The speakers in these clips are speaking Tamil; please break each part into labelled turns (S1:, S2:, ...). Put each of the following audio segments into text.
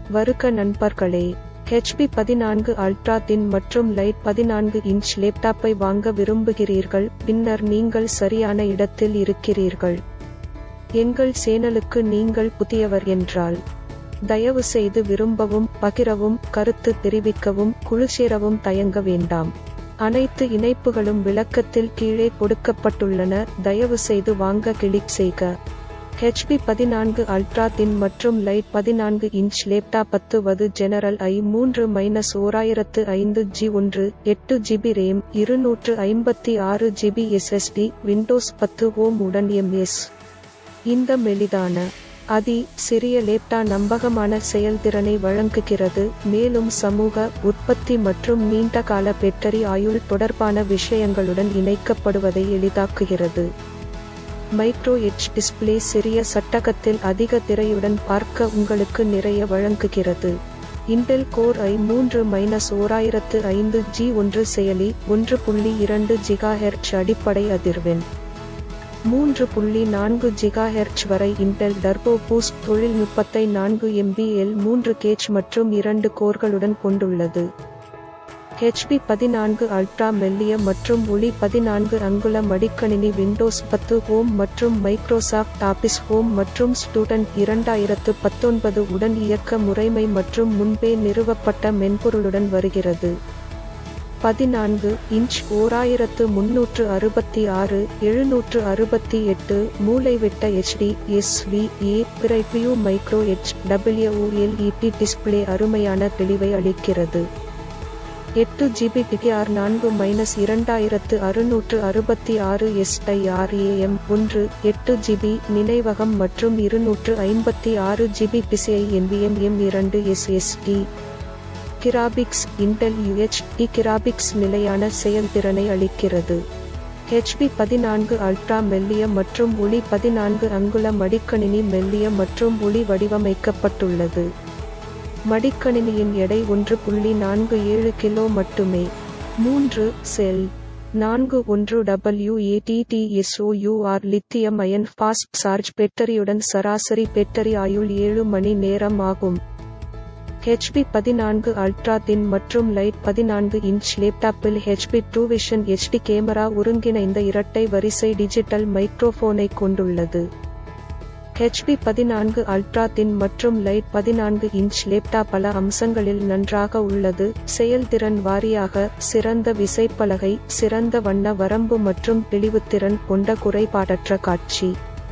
S1: வருக நண்பர்களே ஹெச்பி பதினான்கு அல்ட்ரா தின் மற்றும் லைட் பதினான்கு இன்ச் லேப்டாப்பை வாங்க விரும்புகிறீர்கள் பின்னர் நீங்கள் சரியான இடத்தில் இருக்கிறீர்கள் எங்கள் சேனலுக்கு நீங்கள் புதியவர் என்றால் தயவு செய்து விரும்பவும் பகிரவும் கருத்து தெரிவிக்கவும் குழு சேரவும் தயங்க வேண்டாம் அனைத்து இணைப்புகளும் விளக்கத்தில் கீழே கொடுக்கப்பட்டுள்ளன தயவு செய்து வாங்க கிளிக் செய்க ஹெச்பி பதினான்கு அல்ட்ரா தின் மற்றும் லைட் பதினான்கு இன்ச் லேப்டாப் பத்துவது ஜெனரல் ஐ மூன்று மைனஸ் ஓராயிரத்து ஐந்து ஜி ஒன்று எட்டு ஜிபி ரேம் இருநூற்று ஐம்பத்தி ஆறு ஜிபி எஸ்எஸ்டி விண்டோஸ் பத்து ஓம் உடன் எம்எஸ் இந்த மெலிதான அதி சிறிய லேப்டா நம்பகமான செயல்திறனை வழங்குகிறது மேலும் சமூக உற்பத்தி மற்றும் நீண்ட கால பேட்டரி ஆயுள் தொடர்பான விஷயங்களுடன் இணைக்கப்படுவதை எளிதாக்குகிறது மைக்ரோ எட்ஜ் டிஸ்ப்ளே சிறிய சட்டகத்தில் அதிக திரையுடன் பார்க்க உங்களுக்கு நிறைய வழங்குகிறது இன்டெல் கோர் ஐ மூன்று மைனஸ் ஓராயிரத்து ஐந்து ஜி ஒன்று செயலி ஒன்று புள்ளி இரண்டு ஜிகாஹெர்ட்ஸ் அடிப்படை அதிர்வெண் மூன்று புள்ளி நான்கு ஜிகாஹெர்ட்ஸ் வரை இன்டெல் டர்போ பூஸ்ட் தொழில்நுட்பத்தை நான்கு எம்பிஎல் மூன்று கேச் மற்றும் இரண்டு கோர்களுடன் கொண்டுள்ளது ஹெச்பி பதினான்கு அல்ட்ரா மெல்லிய மற்றும் ஒளி பதினான்கு அங்குல மடிக்கணினி விண்டோஸ் பத்து ஹோம் மற்றும் மைக்ரோசாஃப்ட் ஆபிஸ் ஹோம் மற்றும் ஸ்டூடெண்ட் இரண்டாயிரத்து பத்தொன்பது உடன் இயக்க முறைமை மற்றும் முன்பே நிறுவப்பட்ட மென்பொருளுடன் வருகிறது பதினான்கு இன்ச் ஓராயிரத்து முன்னூற்று அறுபத்தி ஆறு எழுநூற்று அறுபத்தி எட்டு மூளைவிட்ட HD S V A brightview micro edge W L E D display அருமையான தெளிவை அளிக்கிறது எட்டு ஜிபி டிடிஆர் நான்கு மைனஸ் இரண்டாயிரத்து அறுநூற்று அறுபத்தி ஆறு எஸ்ஐஆர்ஏஎம் ஒன்று எட்டு ஜிபி நினைவகம் மற்றும் இருநூற்று ஐம்பத்தி ஆறு ஜிபி பிசிஐ என்விஎம் இரண்டு SSD graphics Intel UHD graphics நிலையான செயல்திறனை அளிக்கிறது ஹெச்பி பதினான்கு அல்ட்ரா மெல்லிய மற்றும் ஒளி பதினான்கு அங்குல மடிக்கணினி மெல்லிய மற்றும் ஒளி வடிவமைக்கப்பட்டுள்ளது மடிக்கணினியின் எடை ஒன்று புள்ளி நான்கு ஏழு கிலோ மட்டுமே மூன்று செல் நான்கு ஒன்று டபிள்யூ ஏடிடிஎஸ்ஓயூஆர் லித்தியம் அயன் ஃபாஸ்ட் சார்ஜ் பேட்டரியுடன் சராசரி பேட்டரி ஆயுள் ஏழு மணி நேரம் ஆகும் ஹெச்பி பதினான்கு அல்ட்ரா தின் மற்றும் லைட் பதினான்கு இன்ச் லேப்டாப்பில் HP true vision HD camera ஒருங்கிணைந்த இரட்டை வரிசை டிஜிட்டல் மைக்ரோஃபோனை கொண்டுள்ளது ஹெச்பி பதினான்கு அல்ட்ரா தின் மற்றும் லைட் பதினான்கு இன்ச் லேப்டாப் பல அம்சங்களில் நன்றாக உள்ளது செயல்திறன் வாரியாக சிறந்த விசைப்பலகை சிறந்த வண்ண வரம்பு மற்றும் தெளிவுத்திறன் கொண்ட குறைபாடற்ற காட்சி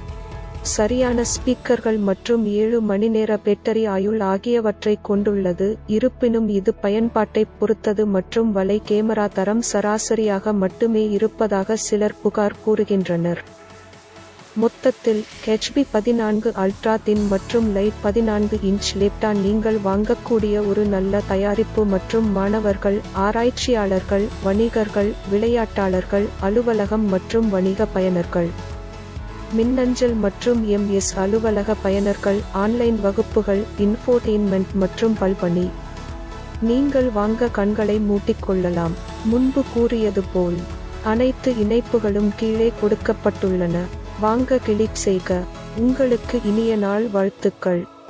S1: சரியான ஸ்பீக்கர்கள் மற்றும் ஏழு மணி நேர பேட்டரி ஆயுள் ஆகியவற்றை கொண்டுள்ளது இருப்பினும் இது பயன்பாட்டை பொறுத்தது மற்றும் வலை கேமரா தரம் சராசரியாக மட்டுமே இருப்பதாக சிலர் புகார் கூறுகின்றனர் மொத்தத்தில் ஹெச்பி பதினான்கு அல்ட்ரா தின் மற்றும் லைட் பதினான்கு இன்ச் லேப்டா நீங்கள் வாங்கக்கூடிய ஒரு நல்ல தயாரிப்பு மற்றும் மாணவர்கள் ஆராய்ச்சியாளர்கள் வணிகர்கள் விளையாட்டாளர்கள் அலுவலகம் மற்றும் வணிக பயனர்கள் மின்னஞ்சல் மற்றும் எம்எஸ் அலுவலக பயனர்கள் ஆன்லைன் வகுப்புகள் இன்ஃபோடெயின்மெண்ட் மற்றும் பல்பணி நீங்கள் வாங்க கண்களை மூட்டிக்கொள்ளலாம் முன்பு கூறியது போல் அனைத்து இணைப்புகளும் கீழே கொடுக்கப்பட்டுள்ளன வாங்க கிளிக் செய்க உங்களுக்கு இனிய நாள் வாழ்த்துக்கள்